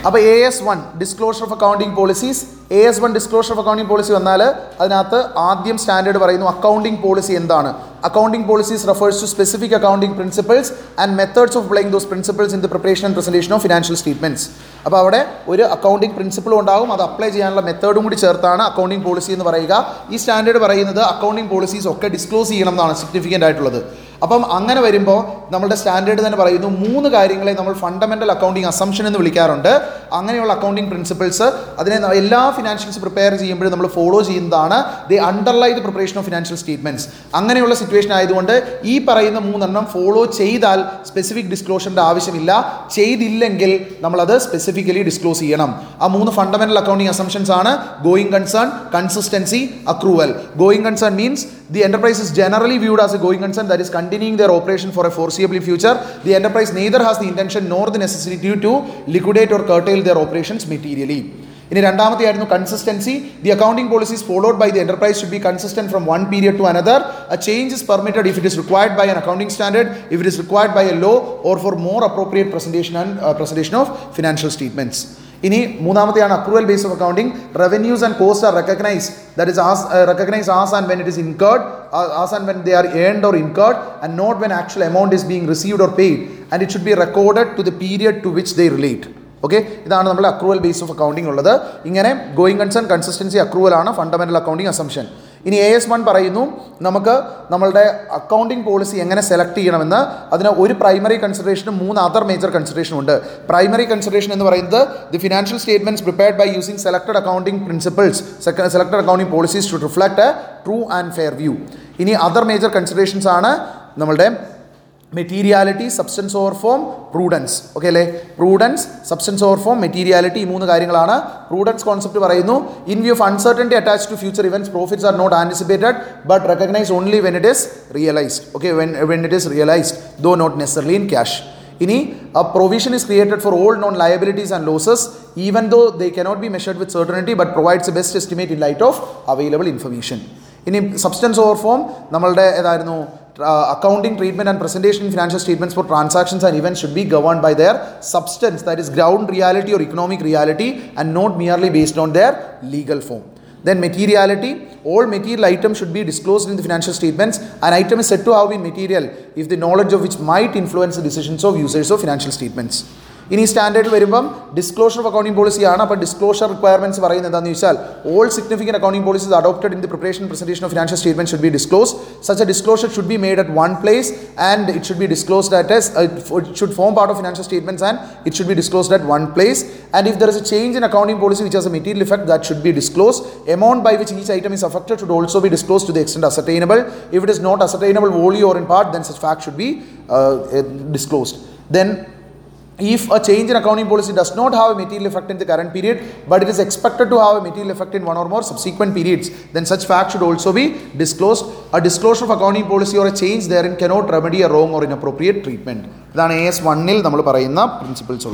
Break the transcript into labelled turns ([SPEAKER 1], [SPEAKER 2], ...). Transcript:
[SPEAKER 1] അപ്പോൾ A S one disclosure of accounting policies A S one disclosure of accounting policy വന്നാൽ അതിനകത്ത് ആദ്യം standard പറയുന്നു അക്കൗണ്ടിംഗ് പോളിസി എന്താണ് accounting policies refers to specific accounting principles and methods of playing those principles in the preparation and presentation of financial statements അപ്പോൾ അവിടെ ഒരു accounting പ്രിൻസിപ്പിളും ഉണ്ടാകും അത് അപ്ലൈ ചെയ്യാനുള്ള മെത്തേഡും കൂടി ചേർത്താണ് അക്കൗണ്ടിംഗ് പോളിസി എന്ന് പറയുക ഈ സ്റ്റാൻഡേർഡ് പറയുന്നത് അക്കൗണ്ടിംഗ് പോളിസീസ് ഒക്കെ ഡിസ്ക്ലോസ് ചെയ്യണം എന്നാണ് സിഗ്നിഫിക്കൻ്റ് ആയിട്ടുള്ളത് അപ്പം അങ്ങനെ വരുമ്പോൾ നമ്മുടെ സ്റ്റാൻഡേർഡ് തന്നെ പറയുന്നു മൂന്ന് കാര്യങ്ങളെ നമ്മൾ ഫണ്ടമെൻ്റൽ അക്കൗണ്ടിങ് അസംഷൻ എന്ന് വിളിക്കാറുണ്ട് അങ്ങനെയുള്ള അക്കൗണ്ടിങ് പ്രിൻസിപ്പിൾസ് അതിനെ ന- എല്ലാ ഫിനാൻഷ്യൽസ് പ്രിപ്പയർ ചെയ്യുമ്പോഴും നമ്മൾ ഫോളോ ചെയ്യുന്നതാണ് the underlie the preparation of financial statements അങ്ങനെയുള്ള സിറ്റുവേഷൻ ആയതുകൊണ്ട് ഈ പറയുന്ന മൂന്നെണ്ണം ഫോളോ ചെയ്താൽ സ്പെസിഫിക് ഡിസ്ക്ലോഷറിൻ്റെ ആവശ്യമില്ല ചെയ്തില്ലെങ്കിൽ നമ്മളത് സ്പെസിഫിക്കലി ഡിസ്ക്ലോസ് ചെയ്യണം ആ മൂന്ന് ഫണ്ടമെൻ്റൽ അക്കൗണ്ടിങ് അസംഷൻസ് ആണ് going concern consistency accrual going concern means the enterprise is generally viewed as a going concern that is continuing their operation for a foreseeable future. The enterprise neither has the intention nor the necessity to liquidate or curtail their operations materially. ഇനി രണ്ടാമത്തെ ആയിരുന്നു consistency the accounting policies followed by the enterprise should be consistent from one period to another a change is permitted if it is required by an accounting standard if it is required by a law or for more appropriate presentation and presentation of financial statements ഇനി മൂന്നാമത്തെയാണ് accrual base of accounting revenues and cost are recognise that is as recognise as and when it is incurred as and when they are earned or incurred and not when actual amount is being received or paid and it should be recorded to the period to which they relate okay ഇതാണ് നമ്മുടെ accrual base of accounting ഉള്ളത് ഇങ്ങനെ going concern consistency accrual ആണ് fundamental accounting assumption ഇനി A S one പറയുന്നു നമുക്ക് നമ്മളുടെ accounting policy എങ്ങനെ സെലക്ട് ചെയ്യണമെന്ന് അതിന് ഒരു പ്രൈമറി കൺസിഡറേഷനും മൂന്ന് അതർ മേജർ കൺസിഡറേഷനും ഉണ്ട് പ്രൈമറി കൺസിഡറേഷൻ എന്ന് പറയുന്നത് the financial statements prepared by using selected accounting principles selected accounting policies to reflect a true and fair view ഇനി അതർ മേജർ കൺസിഡറേഷൻസ് ആണ് നമ്മളുടെ materiality substance over form prudence okay അല്ലേ prudence substance over form materiality ഈ മൂന്ന് കാര്യങ്ങളാണ് prudence concept പറയുന്നു in view of uncertainty attach to future events profits are not anticipated but recognise only when it is realised okay when when it is realised though not necessarily in cash ഇനി a provision is created for all known liabilities and losses even though they cannot be measured with certainty but provides the best estimate in light of available information ഇനി substance over form നമ്മളുടെ ഏതായിരുന്നു accounting treatment and presentation financial statements for transactions and events should be govern by their substance that is ground reality or economic reality and not merely based on their legal form Then materiality, all material items should be disclosed in the financial statements. An item is said to have been material if the knowledge of which might influence the decisions of users of financial statements. ഇനി standard വരുമ്പം disclosure of accounting പോളിസിയാണ് അപ്പോൾ disclosure requirements പറയുന്നത് എന്താണെന്ന് വെച്ചാൽ all significant accounting policies adopted in the preparation presentation of financial statement should be disclose such a disclosure should be made at one place and it should be disclosed at S it should form part of financial statements and it should be disclosed at one place and if there is a change in accounting policy which has a material effect that should be disclose amount by which each item is affected should also be disclosed to the extent ascertainable. If it is not ascertainable wholly or in part, then such fact should be uh, eh, disclosed. Then, if a change in accounting policy does not have a material effect in the current period, but it is expected to have a material effect in one or more subsequent periods, then such fact should also be disclosed. A disclosure of accounting policy or a change therein cannot remedy a wrong or inappropriate treatment. ഇതാണ് A S വണ്ണിൽ നമ്മൾ പറയുന്ന principles